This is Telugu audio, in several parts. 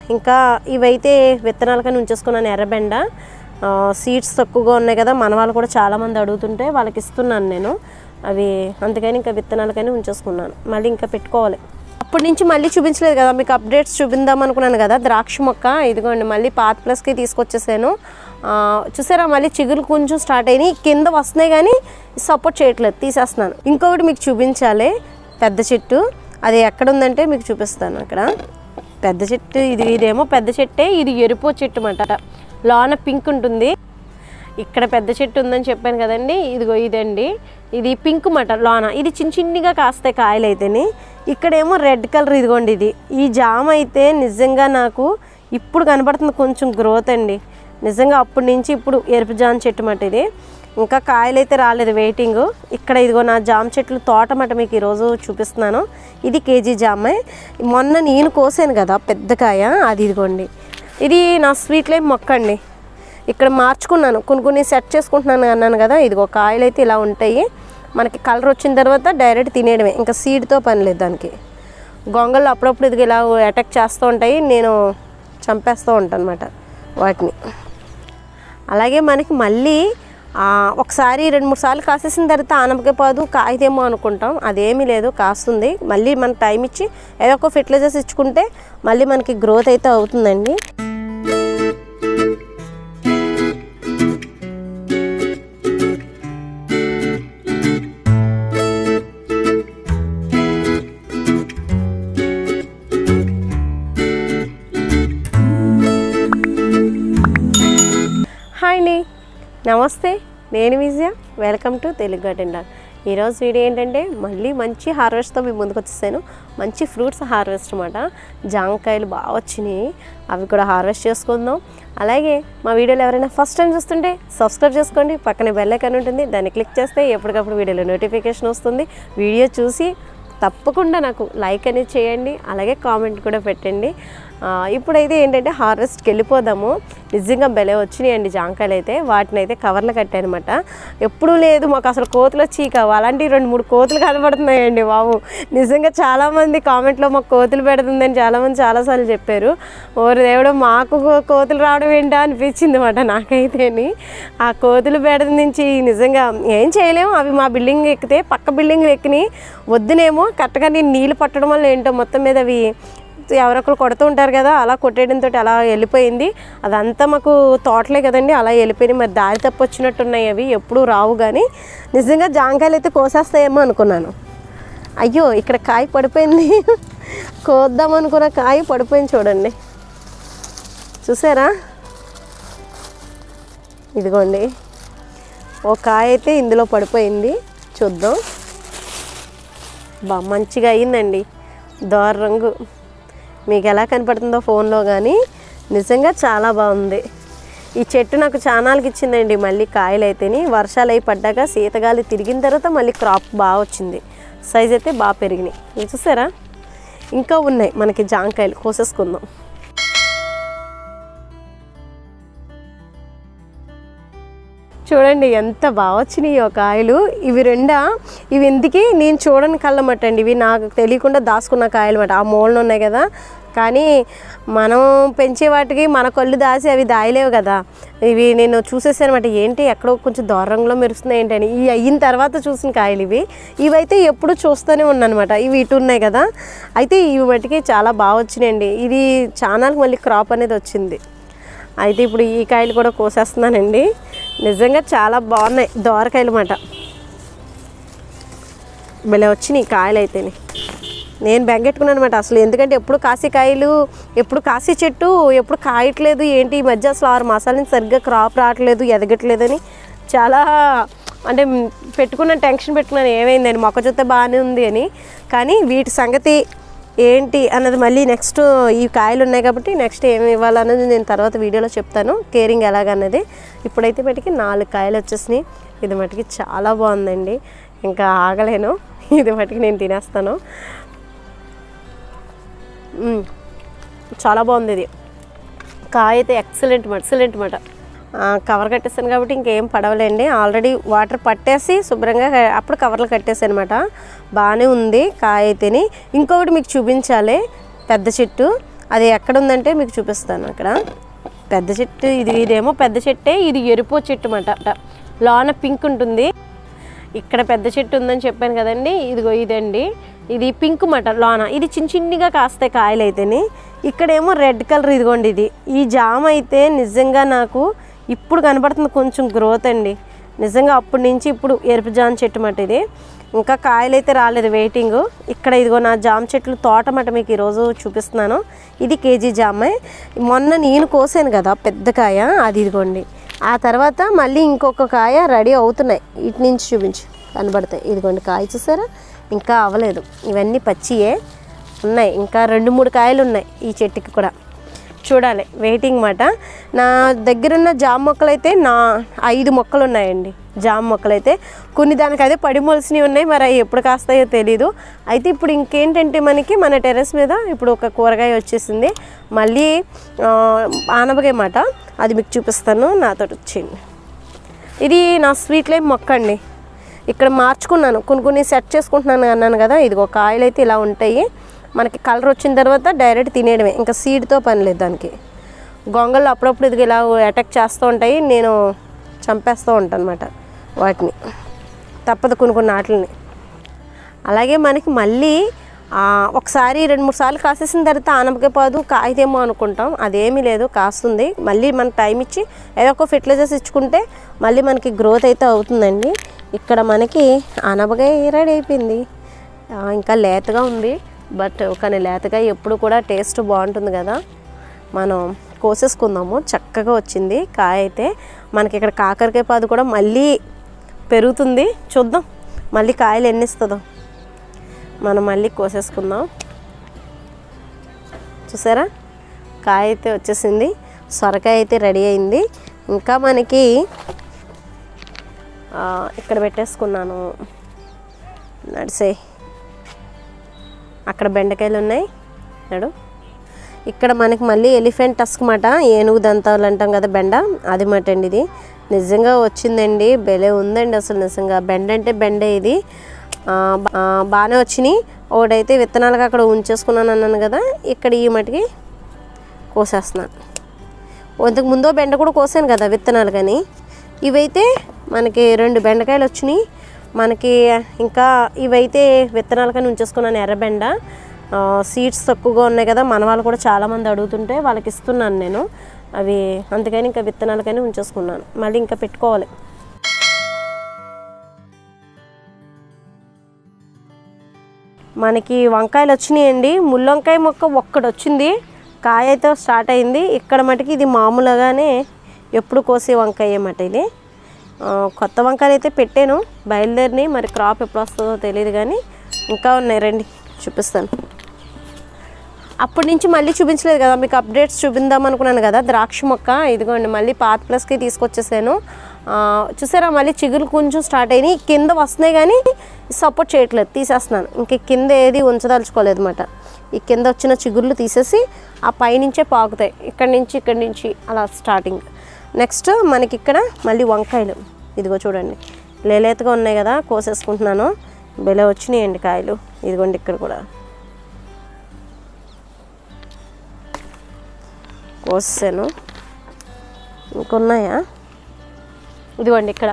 ఇంకా ఇవైతే విత్తనాలకని ఉంచేసుకున్నాను ఎర్రబెండ ఆ, సీడ్స్ తక్కువగా ఉన్నాయి కదా మన వాళ్ళు కూడా చాలామంది అడుగుతుంటే వాళ్ళకి ఇస్తున్నాను నేను అవి అందుకని ఇంకా విత్తనాలకని ఉంచేసుకున్నాను మళ్ళీ ఇంకా పెట్టుకోవాలి అప్పటి నుంచి మళ్ళీ చూపించలేదు కదా మీకు అప్డేట్స్ చూపిందాం అనుకున్నాను కదా ద్రాక్ష మొక్క ఇదిగోండి మళ్ళీ పాత ప్లస్కి తీసుకొచ్చేసాను ఆ, చూసారా మళ్ళీ చిగురు కొంచెం స్టార్ట్ అయినాయి కింద వస్తున్నాయి కానీ సపోర్ట్ చేయట్లేదు తీసేస్తున్నాను ఇంకొకటి మీకు చూపించాలి పెద్ద చెట్టు అది ఎక్కడ ఉందంటే మీకు చూపిస్తాను అక్కడ పెద్ద చెట్టు ఇది ఇదేమో పెద్ద చెట్టే ఇది ఎరుపు చెట్టు అన్నమాట లోన పింక్ ఉంటుంది ఇక్కడ పెద్ద చెట్టు ఉందని చెప్పాను కదండి ఇదిగో ఇదండి ఇది పింక్ మట లోన ఇది చిన్న చిన్నగా కాస్తాయి కాయలు అయితేని ఇక్కడేమో రెడ్ కలర్ ఇదిగోండి ఇది ఈ జామ అయితే నిజంగా నాకు ఇప్పుడు కనబడుతుంది కొంచెం గ్రోత్ అండి నిజంగా అప్పటి నుంచి ఇప్పుడు ఎరుపు జామ చెట్టు మట ఇది ఇంకా కాయలు అయితే రాలేదు వెయిటింగ్ ఇక్కడ ఇదిగో నా జామ చెట్లు తోట మట మీకు ఈరోజు చూపిస్తున్నాను ఇది కేజీ జామ మొన్న నేను కోసాను కదా పెద్ద కాయ అది ఇదిగోండి ఇది నా స్వీట్ లైమ్ మొక్క అండి ఇక్కడ మార్చుకున్నాను కొన్ని కొన్ని సెట్ చేసుకుంటున్నాను అన్నాను కదా ఇదిగో కాయలు అయితే ఇలా ఉంటాయి మనకి కలర్ వచ్చిన తర్వాత డైరెక్ట్ తినేయడమే ఇంకా సీడ్తో పని లేదు దానికి గొంగళ్ళు అప్పుడప్పుడు ఇది ఇలా అటాక్ చేస్తూ ఉంటాయి నేను చంపేస్తూ ఉంటాను అనమాట వాటిని అలాగే మనకి మళ్ళీ ఆ, ఒకసారి రెండు మూడు సార్లు కాసేసిన తర్వాత ఆనపకపోదు కాయదేమో అనుకుంటాం అదేమీ లేదు కాస్తుంది మళ్ళీ మన టైం ఇచ్చి ఏదో ఒక ఫెర్టిలైజర్స్ ఇచ్చుకుంటే మళ్ళీ మనకి గ్రోత్ అయితే అవుతుందండి హాయ్ అండి నమస్తే నేను Vijaya welcome to Telugu garden dog ఈరోజు వీడియో ఏంటంటే మళ్ళీ మంచి హార్వెస్ట్తో మీ ముందుకు వచ్చేసాను మంచి ఫ్రూట్స్ హార్వెస్ట్ అనమాట జాంకాయలు బాగా వచ్చినాయి అవి కూడా హార్వెస్ట్ చేసుకుందాం అలాగే మా వీడియోలు ఎవరైనా ఫస్ట్ టైం చూస్తుంటే సబ్స్క్రైబ్ చేసుకోండి పక్కనే బెల్ ఐకాన్ ఉంటుంది దాన్ని క్లిక్ చేస్తే ఎప్పటికప్పుడు వీడియోలో నోటిఫికేషన్ వస్తుంది వీడియో చూసి తప్పకుండా నాకు లైక్ అనేది చేయండి అలాగే కామెంట్ కూడా పెట్టండి ఆ, ఇప్పుడైతే ఏంటంటే హార్వెస్ట్కి వెళ్ళిపోదాము నిజంగా బెలే వచ్చినాయండి జాంకాయలు అయితే వాటిని అయితే కవర్లో కట్టానమాట ఎప్పుడూ లేదు మాకు అసలు కోతులు వచ్చి కావు అలాంటి రెండు మూడు కోతులు కనబడుతున్నాయండి బాబు నిజంగా చాలామంది కామెంట్లో మాకు కోతులు పెడుతుందని చాలామంది చాలాసార్లు చెప్పారు ఓరు దేవుడు మాకు కో- కోతులు రావడం ఏంటా అనిపించింది అనమాట నాకైతేని ఆ కోతులు బెడద నుంచి నిజంగా ఏం చేయలేము అవి మా బిల్డింగ్ ఎక్కితే పక్క బిల్డింగ్ ఎక్కిని వద్దునేమో కరెక్ట్గా నేను నీళ్ళు పట్టడం వల్ల ఏంటో మొత్తం మీద అవి ఎవరొకరు కొడుతూ ఉంటారు కదా అలా కొట్టేయడంతో అలా వెళ్ళిపోయింది అదంతా మాకు తోటలే కదండి అలా వెళ్ళిపోయినాయి మరి దారి తప్పు వచ్చినట్టున్నాయి అవి ఎప్పుడూ రావు కానీ నిజంగా జాంకాయలు అయితే కోసేస్తాయేమో అనుకున్నాను అయ్యో ఇక్కడ కాయ పడిపోయింది కోద్దాం అనుకున్న కాయ పడిపోయింది చూడండి చూసారా ఇదిగోండి ఓ కాయ అయితే ఇందులో పడిపోయింది చూద్దాం బా మంచిగా అయిందండి దోర రంగు మీకు ఎలా కనపడుతుందో ఫోన్లో కానీ నిజంగా చాలా బాగుంది ఈ చెట్టు నాకు చానాలకి ఇచ్చిందండి మళ్ళీ కాయలు అయితేని వర్షాలు అయి పడ్డాక శీతగాలి తిరిగిన తర్వాత మళ్ళీ క్రాప్ బాగా వచ్చింది సైజ్ అయితే బాగా పెరిగినాయి ఇవి చూసారా ఇంకా ఉన్నాయి మనకి జాంకాయలు కోసేసుకుందాం చూడండి ఎంత బాగా వచ్చినాయి ఒక కాయలు ఇవి రెండా ఇవి ఎందుకు నేను చూడని కళ్ళమట అండి ఇవి నాకు తెలియకుండా దాచుకున్న కాయలు అన్నమాట ఆ మూలన ఉన్నాయి కదా కానీ మనం పెంచే వాటికి మన కళ్ళు దాసి అవి దాయలేవు కదా ఇవి నేను చూసేసాను అనమాట ఏంటి ఎక్కడో కొంచెం దూరంలో మెరుస్తున్నాయి ఏంటని ఇవి అయిన తర్వాత చూసిన కాయలు ఇవి ఇవైతే ఎప్పుడు చూస్తూనే ఉన్నానమాట ఇవి ఇటు ఉన్నాయి కదా అయితే ఇవి మటుకి చాలా బాగా వచ్చినాయండి ఇది ఛానల్కి మళ్ళీ క్రాప్ అనేది వచ్చింది అయితే ఇప్పుడు ఈ కాయలు కూడా కోసేస్తున్నానండి నిజంగా చాలా బాగున్నాయి దోరకాయలు అన్నమాట భలే వచ్చినాయి కాయలు అయితేనే నేను బెంగెట్టుకున్నాను అనమాట అసలు ఎందుకంటే ఎప్పుడు కాసే కాయలు ఎప్పుడు కాసే చెట్టు ఎప్పుడు కాయట్లేదు ఏంటి ఈ మధ్య అసలు ఆరు మాసాల నుంచి సరిగ్గా క్రాప్ రావట్లేదు ఎదగట్లేదని చాలా అంటే మ్, పెట్టుకున్న టెన్షన్ పెట్టుకున్నాను ఏమైందని మొక్క చూస్తే బాగానే ఉంది అని కానీ వీటి సంగతి ఏంటి అన్నది మళ్ళీ నెక్స్ట్ ఈ కాయలు ఉన్నాయి కాబట్టి నెక్స్ట్ ఏమి ఇవ్వాలన్నది నేను తర్వాత వీడియోలో చెప్తాను కేరింగ్ ఎలాగన్నది ఇప్పుడైతే మటుకి నాలుగు కాయలు వచ్చేసినాయి ఇది మటుకి చాలా బాగుందండి ఇంకా ఆగలేను ఇది మటుకి నేను తినేస్తాను మ్మ్. చాలా బాగుంది ఇది కాయ అయితే ఎక్సలెంట్ ఎక్సలెంట్ మాట కవర్ కట్టేసాను కాబట్టి ఇంకేం పడవలేండి ఆల్రెడీ వాటర్ పట్టేసి శుభ్రంగా క- అప్పుడు కవర్లు కట్టేసాను అనమాట బాగానే ఉంది కాయ అయితేని ఇంకొకటి మీకు చూపించాలి పెద్ద చెట్టు అది ఎక్కడ ఉందంటే మీకు చూపిస్తాను అక్కడ పెద్ద చెట్టు ఇది ఇదేమో పెద్ద చెట్టే ఇది ఎరుపు చెట్టు అన్నమాట లోన పింక్ ఉంటుంది ఇక్కడ పెద్ద చెట్టు ఉందని చెప్పాను కదండి ఇదిగో ఇదండి ఇది పింక్ మట లోన ఇది చిన్న చిన్నగా కాస్తాయి కాయలు అయితేని ఇక్కడేమో రెడ్ కలర్ ఇదిగోండి ఇది ఈ జామ అయితే నిజంగా నాకు ఇప్పుడు కనబడుతుంది కొంచెం గ్రోత్ అండి నిజంగా అప్పటి నుంచి ఇప్పుడు ఎరుపు జామ చెట్టు మట ఇది ఇంకా కాయలు అయితే రాలేదు వెయిటింగ్ ఇక్కడ ఇదిగో నా జామ చెట్లు తోట మట మీకు ఈరోజు చూపిస్తున్నాను ఇది కేజీ జామ మొన్న నేను కోసాను కదా పెద్ద కాయ అది ఇదిగోండి ఆ తర్వాత మళ్ళీ ఇంకొక కాయ రెడీ అవుతున్నాయి ఇటు నుంచి చూపించు కనబడతాయి ఇదిగోండి కాయ చూసారా ఇంకా అవ్వలేదు ఇవన్నీ పచ్చియే ఉన్నాయి ఇంకా రెండు మూడు కాయలు ఉన్నాయి ఈ చెట్టుకి కూడా చూడాలి వెయిటింగ్ మాట నా దగ్గరున్న జామ మొక్కలు అయితే నా ఐదు మొక్కలు ఉన్నాయండి జామ మొక్కలు అయితే కొన్ని దానికి అదే పడి మొలిసినవి ఉన్నాయి మరి అవి ఎప్పుడు కాస్తాయో తెలీదు అయితే ఇప్పుడు ఇంకేంటంటే మనకి మన టెర్రస్ మీద ఇప్పుడు ఒక కూరగాయ వచ్చేసింది మళ్ళీ ఆ, ఆనపకాయ మాట అది మీకు చూపిస్తాను నాతో వచ్చింది ఇది నా స్వీట్ లైమ్ మొక్క అండి ఇక్కడ మార్చుకున్నాను కొన్ని కొన్ని సెట్ చేసుకుంటున్నాను అన్నాను కదా ఇదిగో కాయలు అయితే ఇలా ఉంటాయి మనకి కలర్ వచ్చిన తర్వాత డైరెక్ట్ తినేయడమే ఇంకా సీడ్తో పని లేదు దానికి గొంగళ్ళు అప్పుడప్పుడు ఇది ఇలా అటాక్ చేస్తూ ఉంటాయి నేను చంపేస్తూ ఉంటాను అనమాట వాటిని తప్పదు కొన్ని కొన్ని ఆటలని అలాగే మనకి మళ్ళీ ఆ, ఒకసారి రెండు మూడు సార్లు కాసేసిన తర్వాత ఆనపకాయ పాదు కాయదేమో అనుకుంటాం అదేమీ లేదు కాస్తుంది మళ్ళీ మన టైం ఇచ్చి ఏదో ఒక ఫెర్టిలైజర్స్ ఇచ్చుకుంటే మళ్ళీ మనకి గ్రోత్ అయితే అవుతుందండి ఇక్కడ మనకి ఆనపకాయ రెడీ అయిపోయింది ఆ, ఇంకా లేతగా ఉంది బట్ కానీ లేతగా ఎప్పుడు కూడా టేస్ట్ బాగుంటుంది కదా మనం కోసేసుకుందాము చక్కగా వచ్చింది కాయ అయితే మనకి ఇక్కడ కాకరకాయ పాదు కూడా మళ్ళీ పెరుగుతుంది చూద్దాం మళ్ళీ కాయలు ఎన్ని ఇస్తుందో మనం మళ్ళీ కోసేసుకుందాం చూసారా కాయ అయితే వచ్చేసింది సొరకాయ అయితే రెడీ అయింది ఇంకా మనకి ఆ, ఇక్కడ పెట్టేసుకున్నాను నడిసే అక్కడ బెండకాయలు ఉన్నాయి నడు ఇక్కడ మనకి మళ్ళీ ఎలిఫెంట్ టస్క్ మాట ఏనుగు దంతాలు అంటాం కదా బెండ అది మాట అండి ఇది నిజంగా వచ్చిందండి భలే ఉందండి అసలు నిజంగా బెండ అంటే బెండే ఇది ఆ, బా- ఆ, బాగానే వచ్చినాయి ఒకటైతే విత్తనాలుగా అక్కడ ఉంచేసుకున్నాను అన్నాను కదా ఇక్కడ ఈ మటుకి కోసేస్తున్నాను ఇంతకు ముందో బెండ కూడా కోసాను కదా విత్తనాలు కానీ ఇవైతే మనకి రెండు బెండకాయలు వచ్చినాయి మనకి ఇంకా ఇవైతే విత్తనాలు కానీ ఉంచేసుకున్నాను ఎర్రబెండ ఆ, సీడ్స్ తక్కువగా ఉన్నాయి కదా మన వాళ్ళు కూడా చాలామంది అడుగుతుంటే వాళ్ళకి ఇస్తున్నాను నేను అవి అందుకని ఇంకా విత్తనాలు కానీ ఉంచేసుకున్నాను మళ్ళీ ఇంకా పెట్టుకోవాలి మనకి వంకాయలు వచ్చినాయండి ముల్లొంకాయ మొక్క ఒక్కటి వచ్చింది కాయ అయితే స్టార్ట్ అయింది ఇక్కడ మటుకి ఇది మామూలుగానే ఎప్పుడు కోసే వంకాయ అన్నమాట ఇది ఆ, కొత్త వంకాయలు అయితే పెట్టాను బయలుదేరిని మరి క్రాప్ ఎప్పుడు వస్తుందో తెలియదు కానీ ఇంకా ఉన్నాయి రండి చూపిస్తాను అప్పటి నుంచి మళ్ళీ చూపించలేదు కదా మీకు అప్డేట్స్ చూపిందాం అనుకున్నాను కదా ద్రాక్ష మొక్క ఇదిగోండి మళ్ళీ పాత ప్లస్కి తీసుకొచ్చేసాను ఆ, చూసారా మళ్ళీ చిగురు కొంచెం స్టార్ట్ అయినాయి కింద వస్తున్నాయి కానీ సపోర్ట్ చేయట్లేదు తీసేస్తున్నాను ఇంక కింద ఏది ఉంచదలుచుకోలేదు అనమాట ఈ కింద వచ్చిన చిగుర్లు తీసేసి ఆ పైనుంచే పాకుతాయి ఇక్కడి నుంచి ఇక్కడి నుంచి అలా స్టార్టింగ్ నెక్స్ట్ మనకి ఇక్కడ మళ్ళీ వంకాయలు ఇదిగో చూడండి లేలేతగా ఉన్నాయి కదా కోసేసుకుంటున్నాను బెల వచ్చినాయండి కాయలు ఇదిగోండి ఇక్కడ కూడా కోసాను ఇంకొన్నాయా ఇదిగోండి ఇక్కడ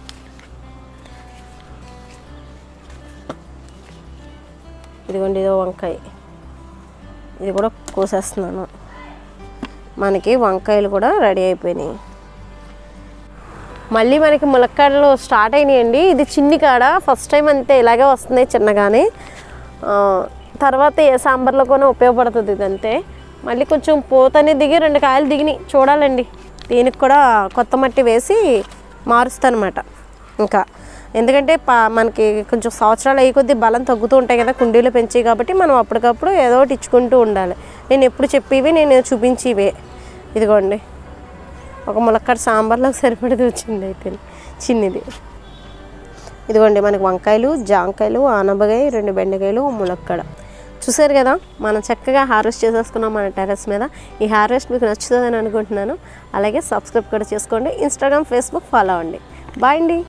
ఇదిగోండి ఇదో వంకాయ ఇది కూడా కోసేస్తున్నాను మనకి వంకాయలు కూడా రెడీ అయిపోయినాయి మళ్ళీ మనకి ములక్కాడలు స్టార్ట్ అయినాయండి ఇది చిన్ని కాడ ఫస్ట్ టైం అంతే ఇలాగే వస్తుంది చిన్నగానే ఆ, తర్వాత ఏ సాంబార్లో కూడా ఉపయోగపడుతుంది ఇది అంతే మళ్ళీ కొంచెం పూతని దిగి రెండు కాయలు దిగినాయి చూడాలండి దీనికి కూడా కొత్త మట్టి వేసి మారుస్తానమాట ఇంకా ఎందుకంటే పా మనకి కొంచెం సంవత్సరాలు అయ్యి కొద్దీ బలం తగ్గుతూ ఉంటాయి కదా కుండీలు పెంచాయి కాబట్టి మనం అప్పటికప్పుడు ఏదో ఒకటి ఇచ్చుకుంటూ ఉండాలి నేను ఎప్పుడు చెప్పేవి నేను చూపించేవే ఇదిగోండి ఒక ములక్కడ సాంబార్లోకి సరిపడేది వచ్చింది అయితే చిన్నది ఇదిగోండి మనకి వంకాయలు జాంకాయలు ఆనపకాయ రెండు బెండకాయలు ములక్కడ చూసారు కదా మనం చక్కగా హార్వెస్ట్ చేసేసుకున్నాం మన టెర్రస్ మీద ఈ హార్వెస్ట్ మీకు నచ్చుతుందని అనుకుంటున్నాను అలాగే సబ్స్క్రైబ్ కూడా చేసుకోండి ఇన్స్టాగ్రామ్ ఫేస్బుక్ ఫాలో అవ్వండి బాయ్ అండి